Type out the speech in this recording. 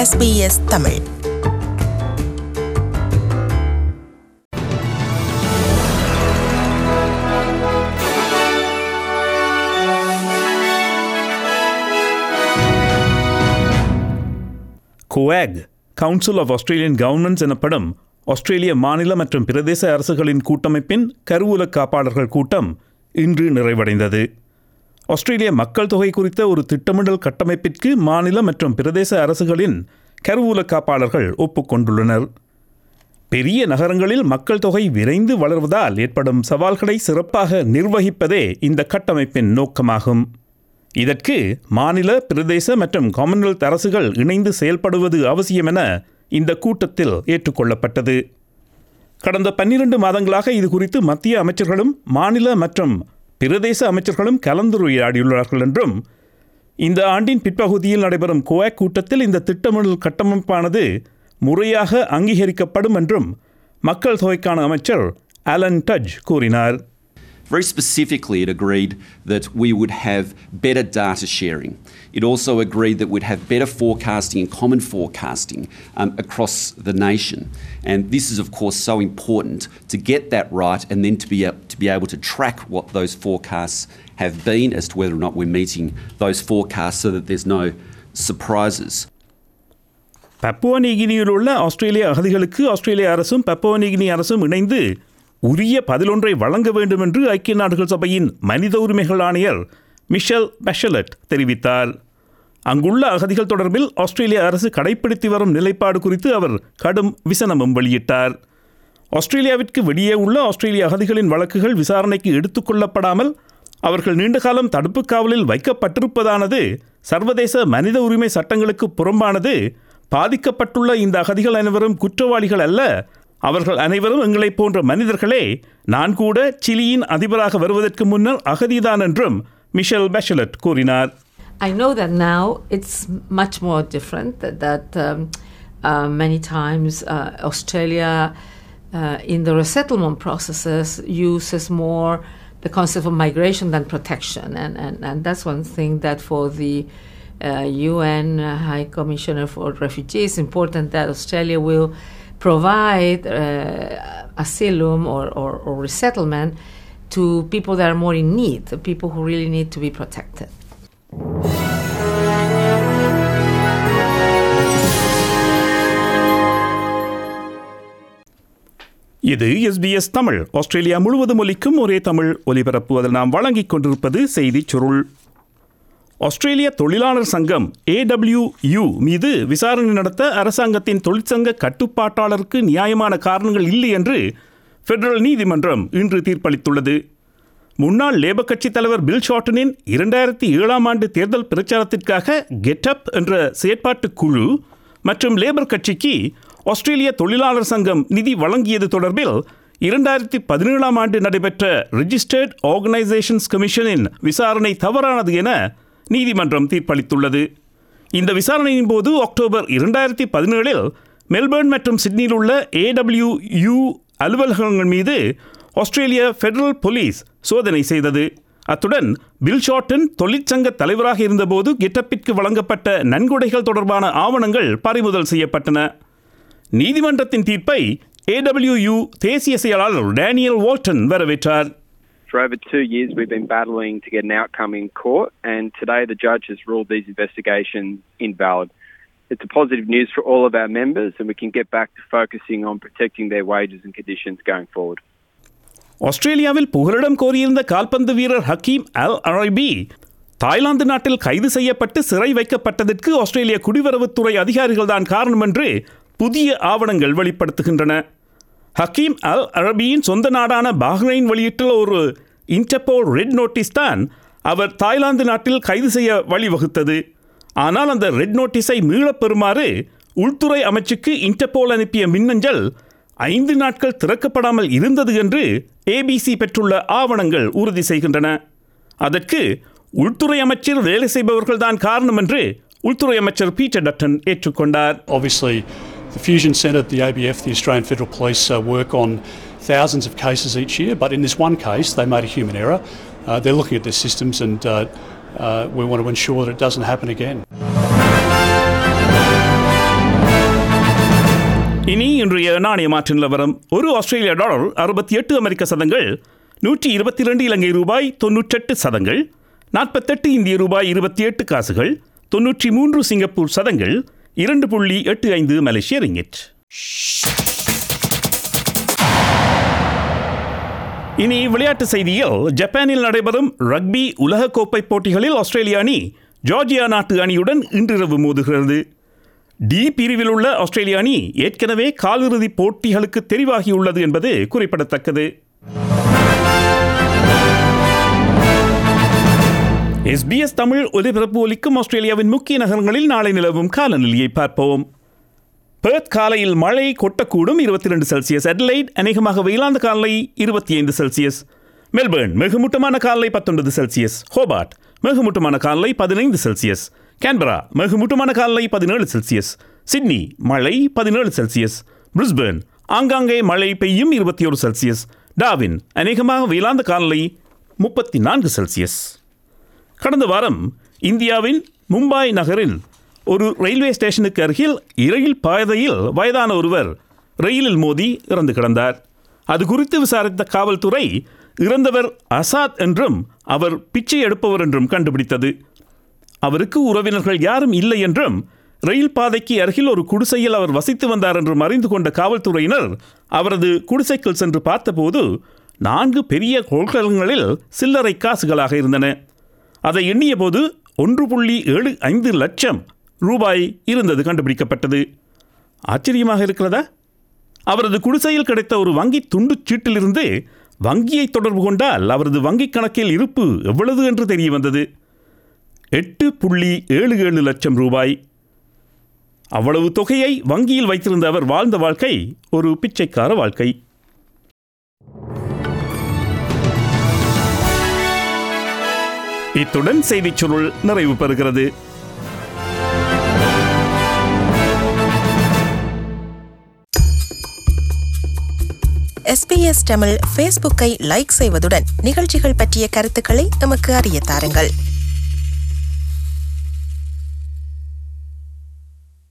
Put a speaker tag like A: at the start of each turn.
A: SBS Tamil
B: COAG council of Australian governments எனப்படும் ஆஸ்திரேலிய மாநில மற்றும் பிரதேச அரசுகளின் கூட்டமைப்பின் கருவூல காப்பாளர்கள் கூட்டம் இன்று நிறைவடைந்தது ஆஸ்திரேலிய மக்கள் தொகை குறித்த ஒரு திட்டமிடல் கட்டமைப்பிற்கு மாநில மற்றும் பிரதேச அரசுகளின் கருவூல காப்பாளர்கள் ஒப்புக்கொண்டுள்ளனர் பெரிய நகரங்களில் மக்கள் தொகை விரைந்து வளர்வதால் ஏற்படும் சவால்களை சிறப்பாக நிர்வகிப்பதே இந்த கட்டமைப்பின் நோக்கமாகும் இதற்கு மாநில பிரதேச மற்றும் காமன்வெல்த் அரசுகள் இணைந்து செயல்படுவது அவசியம் என இந்த கூட்டத்தில் ஏற்றுக்கொள்ளப்பட்டது கடந்த பன்னிரண்டு மாதங்களாக இது குறித்து மத்திய அமைச்சர்களும் மாநில மற்றும் பிரதேச அமைச்சர்களும் கலந்துரையாடியுள்ளார்கள் என்றும் இந்த ஆண்டின் பிற்பகுதியில் நடைபெறும் கோவாக் கூட்டத்தில் இந்த திட்டமிடல் கட்டமைப்பானது முறையாக அங்கீகரிக்கப்படும் என்றும் மக்கள் தொகைக்கான அமைச்சர் அலன் டஜ் கூறினார்
C: Very specifically, it agreed that we would have better data sharing. It also agreed that we'd have better forecasting and common forecasting um, across the nation. And this is, of course, so important to get that right and then to be, a- to be able to track what those forecasts have been as to whether or not we're meeting those forecasts so that there's no surprises.
B: Papua நிகினியில் உள்ள ஆஸ்திரேலிய அகதிகளுக்கு ஆஸ்திரேலிய அரசும் பப்புவ நிகினி அரசும் இணைந்து உரிய பதிலொன்றை வழங்க வேண்டும் என்று ஐக்கிய நாடுகள் சபையின் மனித உரிமைகள் ஆணையர் மிஷல் பெஷலட் தெரிவித்தார் அங்குள்ள அகதிகள் தொடர்பில் ஆஸ்திரேலிய அரசு கடைப்பிடித்து வரும் நிலைப்பாடு குறித்து அவர் கடும் விசனமும் வெளியிட்டார் ஆஸ்திரேலியாவிற்கு வெளியே உள்ள ஆஸ்திரேலிய அகதிகளின் வழக்குகள் விசாரணைக்கு எடுத்துக்கொள்ளப்படாமல் அவர்கள் நீண்டகாலம் தடுப்புக் காவலில் வைக்கப்பட்டிருப்பதானது சர்வதேச மனித உரிமை சட்டங்களுக்கு புறம்பானது பாதிக்கப்பட்டுள்ள இந்த அகதிகள் அனைவரும் குற்றவாளிகள் அல்ல அவர்கள் அனைவரும் எங்களைப் போன்ற மனிதர்களே நான் கூட சிலியின் அதிபராக வருவதற்கு முன்னர் அகதிதான் என்றும் மிஷல் பெஷலட் கூறினார்
D: I know that now it's much more different. That, that um, uh, many times uh, Australia, uh, in the resettlement processes, uses more the concept of migration than protection, and and, and that's one thing that for the uh, UN High Commissioner for Refugees, important that Australia will provide uh, asylum or, or, or resettlement to people that are more in need, the people who really need to be protected.
B: இது SBS Tamil Australia முழுவதும் ஒலிக்கும் ஒரே தமிழ் ஒலிபரப்பு அதில் நாம் வழங்கிக் கொண்டிருப்பது செய்திச் சுருள் ஆஸ்திரேலிய தொழிலாளர் சங்கம் ஏடபிள்யூயு மீது விசாரணை நடத்த அரசாங்கத்தின் தொழிற்சங்க கட்டுப்பாட்டாளருக்கு நியாயமான காரணங்கள் இல்லை என்று ஃபெடரல் நீதிமன்றம் இன்று தீர்ப்பளித்துள்ளது முன்னாள் லேபர் கட்சித் தலைவர் பில் ஷார்ட்டனின் இரண்டாயிரத்தி ஏழாம் ஆண்டு தேர்தல் பிரச்சாரத்திற்காக கெட் அப் என்ற செயற்பாட்டு குழு மற்றும் லேபர் கட்சிக்கு ஆஸ்திரேலிய தொழிலாளர் சங்கம் நிதி வழங்கியது தொடர்பில் இரண்டாயிரத்தி பதினேழாம் ஆண்டு நடைபெற்ற ரிஜிஸ்டர்ட் ஆர்கனைசேஷன்ஸ் கமிஷனின் விசாரணை தவறானது என நீதிமன்றம் தீர்ப்பளித்துள்ளது இந்த விசாரணையின் போது அக்டோபர் இரண்டாயிரத்தி பதினேழில் மெல்பர்ன் மற்றும் சிட்னியில் உள்ள ஏடபிள்யூயு அலுவலகங்கள் மீது ஆஸ்திரேலிய ஃபெடரல் போலீஸ் சோதனை செய்தது அத்துடன் பில் ஷார்டன் தொழிற்சங்க தலைவராக இருந்தபோது கெட்டப்பிற்கு வழங்கப்பட்ட நன்கொடைகள் தொடர்பான ஆவணங்கள் பறிமுதல் செய்யப்பட்டன நீதிமன்றத்தின் தீர்ப்பை ஏடபிள்யூயு தேசிய செயலாளர் டேனியல் வால்டன் வரவேற்றார்
E: For over two years, we've been battling to get an outcome in court, and today the judge has ruled these investigations invalid. It's a positive news for all of our members, and we can get back to focusing on protecting their wages and conditions going forward.
B: ஆஸ்திரேலியாவில் புகலிடம் கோரியிருந்த கால்பந்து வீரர் ஹக்கீம் அல் அரபி Thailand நாட்டில் கைது செய்யப்பட்டு சிறை வைக்கப்பட்டதற்கு ஆஸ்திரேலிய குடிவரவுத்துறை அதிகாரிகள் தான் காரணம் என்று புதிய ஆவணங்கள் வெளிப்படுத்துகின்றன ஹக்கீம் அல் அரபியின் சொந்த நாடான பஹ்ரைன் வெளியிட்டுள்ள ஒரு இன்டர்போல் ரெட் நோட்டீஸ் தான் அவர் தாய்லாந்து நாட்டில் கைது செய்ய வழிவகுத்தது ஆனால் அந்த ரெட் நோட்டீஸை மீளப் பெறுமாறு உள்துறை அமைச்சுக்கு இன்டர்போல் அனுப்பிய மின்னஞ்சல் ஐந்து நாட்கள் திறக்கப்படாமல் இருந்தது என்று ஏபிசி பெற்றுள்ள ஆவணங்கள் உறுதி செய்கின்றன அதற்கு உள்துறை அமைச்சர் வேலை செய்பவர்கள்தான் காரணம் என்று உள்துறை அமைச்சர் பீட்டர் டட்டன் ஏற்றுக்கொண்டார்
F: Obviously, the Fusion Centre, the ABF, the Australian Federal Police uh, work on thousands of cases each year, but in this one case, they made a human error. Uh, they're looking at their systems and uh, uh, we want to ensure that it doesn't happen again.
B: இன்றைய நாணய மாற்று நிலவரம் ஒரு ஆஸ்திரேலிய dollar அறுபத்தி எட்டு அமெரிக்க சதங்கள் நூற்றி இருபத்தி ரெண்டு இலங்கை ரூபாய் தொன்னூற்றெட்டு சதங்கள் நாற்பத்தெட்டு இந்திய ரூபாய் இருபத்தி எட்டு காசுகள் தொன்னூற்றி மூன்று சிங்கப்பூர் சதங்கள் இரண்டு புள்ளி எட்டு ஐந்து மலேசிய ரிங்கிட் இனி விளையாட்டு செய்தியில் ஜப்பானில் நடைபெறும் ரக்பி உலகக்கோப்பை போட்டிகளில் ஆஸ்திரேலிய அணி ஜார்ஜியா நாட்டு அணியுடன் இன்றிரவு மோதுகிறது டி பிரிவில் உள்ள ஆஸ்திரேலிய அணி ஏற்கனவே காலிறுதிப் போட்டிகளுக்கு தெரிவாகியுள்ளது என்பது குறிப்பிடத்தக்கது எஸ்பிஎஸ் தமிழ் ஒலிபரப்பு ஒலிக்கும் ஆஸ்திரேலியாவின் முக்கிய நகரங்களில் நாளை நிலவும் காலநிலையை பார்ப்போம் பெர்த் காலையில் மழை கொட்டக்கூடும் இருபத்தி ரெண்டு செல்சியஸ் அட்லைட் அநேகமாக வெயிலாந்த காலை இருபத்தி ஐந்து செல்சியஸ் மெல்பர்ன் மிகுமூட்டமான காலை பத்தொன்பது செல்சியஸ் ஹோபார்ட் மிகுமூட்டமான காலை பதினைந்து செல்சியஸ் கேன்பரா மிகுமூட்டமான காலை பதினேழு செல்சியஸ் சிட்னி மழை பதினேழு செல்சியஸ் பிரிஸ்பர்ன் ஆங்காங்கே மழை பெய்யும் இருபத்தி ஒரு செல்சியஸ் டாவின் அநேகமாக வெயிலாந்த காலை முப்பத்தி நான்கு செல்சியஸ் கடந்த வாரம் இந்தியாவின் மும்பாய் நகரில் ஒரு ரயில்வே ஸ்டேஷனுக்கு அருகில் இரயில் பாதையில் வயதான ஒருவர் ரயிலில் மோதி இறந்து கிடந்தார் அது குறித்து விசாரித்த காவல்துறை இறந்தவர் அசாத் என்றும் அவர் பிச்சை எடுப்பவர் என்றும் கண்டுபிடித்தது அவருக்கு உறவினர்கள் யாரும் இல்லை என்றும் ரயில் பாதைக்கு அருகில் ஒரு குடிசையில் அவர் வசித்து வந்தார் என்றும் அறிந்து கொண்ட காவல்துறையினர் அவரது குடிசைக்குள் சென்று பார்த்தபோது நான்கு பெரிய கொள்கலங்களில் சில்லறை காசுகளாக இருந்தன அதை எண்ணிய போது ஒன்று புள்ளி ஏழு ஐந்து லட்சம் ரூபாய் இருந்தது கண்டுபிடிக்கப்பட்டது ஆச்சரியமாக இருக்கிறதா அவரது குடிசையில் கிடைத்த ஒரு வங்கி துண்டுச் சீட்டிலிருந்து வங்கியை தொடர்பு கொண்டால் அவரது வங்கிக் கணக்கில் இருப்பு எவ்வளவு என்று தெரிய வந்தது எட்டு புள்ளி ஏழு ஏழு லட்சம் ரூபாய் அவ்வளவு தொகையை வங்கியில் வைத்திருந்த அவர் வாழ்ந்த வாழ்க்கை ஒரு பிச்சைக்கார வாழ்க்கை இத்துடன் செய்திச் சுருள் நிறைவு பெறுகிறது
A: எஸ்பிஎஸ் தமிழ் ஃபேஸ்புக்கை லைக் செய்வதுடன் நிகழ்ச்சிகள் பற்றிய கருத்துக்களை எமக்கு அறிய தாருங்கள்